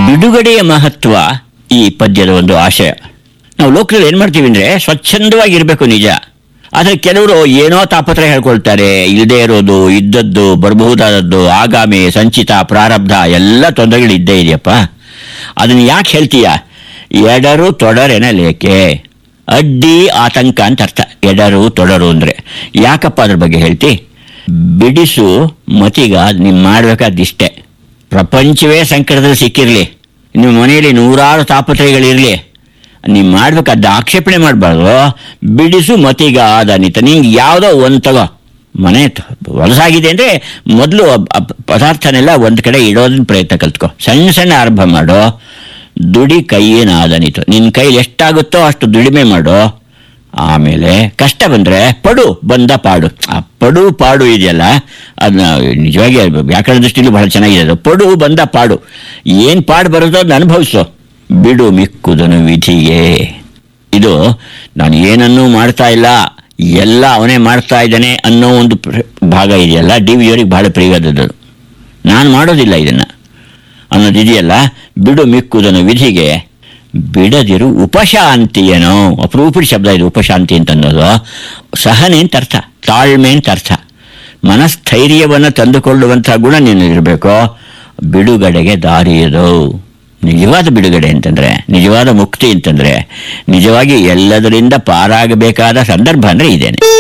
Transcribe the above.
ಬಿಡುಗಡೆಯ ಮಹತ್ವ ಈ ಪದ್ಯದ ಒಂದು ಆಶಯ ನಾವು ಲೋಕದಲ್ಲಿ ಏನು ಮಾಡ್ತೀವಿ ಅಂದರೆ ಸ್ವಚ್ಛಂದವಾಗಿರಬೇಕು ನಿಜ ಆದರೆ ಕೆಲವರು ಏನೋ ತಾಪತ್ರ ಹೇಳ್ಕೊಳ್ತಾರೆ ಇಲ್ಲದೆ ಇರೋದು ಇದ್ದದ್ದು ಬರಬಹುದಾದದ್ದು ಆಗಾಮಿ ಸಂಚಿತ ಪ್ರಾರಬ್ಧ ಎಲ್ಲ ತೊಂದರೆಗಳು ಇದ್ದೇ ಇದೆಯಪ್ಪ ಅದನ್ನು ಯಾಕೆ ಹೇಳ್ತೀಯ ಎಡರು ತೊಡರೆನ ಲೇಕೆ ಅಡ್ಡಿ ಆತಂಕ ಅಂತ ಅರ್ಥ ಎಡರು ತೊಡರು ಅಂದರೆ ಯಾಕಪ್ಪ ಅದ್ರ ಬಗ್ಗೆ ಹೇಳ್ತಿ ಬಿಡಿಸು ಮತಿಗ ನೀವು ಮಾಡಬೇಕಾದಿಷ್ಟೇ ಪ್ರಪಂಚವೇ ಸಂಕಟದಲ್ಲಿ ಸಿಕ್ಕಿರಲಿ ನಿಮ್ಮ ಮನೆಯಲ್ಲಿ ನೂರಾರು ತಾಪತ್ರಯಗಳಿರಲಿ ನೀವು ಮಾಡ್ಬೇಕಾದ ಆಕ್ಷೇಪಣೆ ಮಾಡಬಾರ್ದು ಬಿಡಿಸು ಮತಿಗ ಆದನಿತ ನಿಂಗೆ ಯಾವುದೋ ಒಂದು ತಗೋ ಮನೆ ತ- ಹೊಲಸಾಗಿದೆ ಅಂದರೆ ಮೊದಲು ಪದಾರ್ಥನೆಲ್ಲ ಒಂದು ಕಡೆ ಇಡೋದನ್ನ ಪ್ರಯತ್ನ ಕಲ್ತ್ಕೊ ಸಣ್ಣ ಸಣ್ಣ ಆರಂಭ ಮಾಡು ದುಡಿ ಕೈಯೇನಾದನಿತು ನಿನ್ನ ಕೈಲಿ ಎಷ್ಟಾಗುತ್ತೋ ಅಷ್ಟು ದುಡಿಮೆ ಮಾಡು ಆಮೇಲೆ ಕಷ್ಟ ಬಂದರೆ ಪಡು ಬಂದ ಪಾಡು ಆ ಪಡು ಪಾಡು ಇದೆಯಲ್ಲ ಅದನ್ನ ನಿಜವಾಗಿ ಅದು ವ್ಯಾಕರಣ ದೃಷ್ಟಿಯಲ್ಲಿ ಬಹಳ ಚೆನ್ನಾಗಿದೆ ಅದು ಪಡು ಬಂದ ಪಾಡು ಏನು ಪಾಡು ಬರುತ್ತೋ ಅದನ್ನ ಅನುಭವಿಸು ಬಿಡು ಮಿಕ್ಕುದನು ವಿಧಿಗೆ ಇದು ನಾನು ಏನನ್ನೂ ಮಾಡ್ತಾ ಇಲ್ಲ ಎಲ್ಲ ಅವನೇ ಮಾಡ್ತಾ ಇದ್ದಾನೆ ಅನ್ನೋ ಒಂದು ಪ್ರ- ಭಾಗ ಇದೆಯಲ್ಲ ಡಿ ವಿ ಅವರಿಗೆ ಬಹಳ ಪ್ರಿಯವಾದದ್ದು ನಾನು ಮಾಡೋದಿಲ್ಲ ಇದನ್ನು ಅನ್ನೋದು ಇದೆಯಲ್ಲ ಬಿಡು ಮಿಕ್ಕುದನ್ನು ವಿಧಿಗೆ ಬಿಡದಿರು ಉಪಶಾಂತಿಯೇನೋ ಅಪರೂಪದ ಶಬ್ದ ಇದು ಉಪಶಾಂತಿ ಅಂತ ಅನ್ನೋದು ಸಹನೆ ಅಂತ ಅರ್ಥ ತಾಳ್ಮೆ ಅಂತ ಅರ್ಥ ಮನಸ್ಥೈರ್ಯವನ್ನು ತಂದುಕೊಳ್ಳುವಂಥ ಗುಣ ನಿನಗಿರಬೇಕು ಬಿಡುಗಡೆಗೆ ದಾರಿ ಇದು ನಿಜವಾದ ಬಿಡುಗಡೆ ಅಂತಂದರೆ ನಿಜವಾದ ಮುಕ್ತಿ ಅಂತಂದರೆ ನಿಜವಾಗಿ ಎಲ್ಲದರಿಂದ ಪಾರಾಗಬೇಕಾದ ಸಂದರ್ಭ ಅಂದರೆ ಇದೇನೆ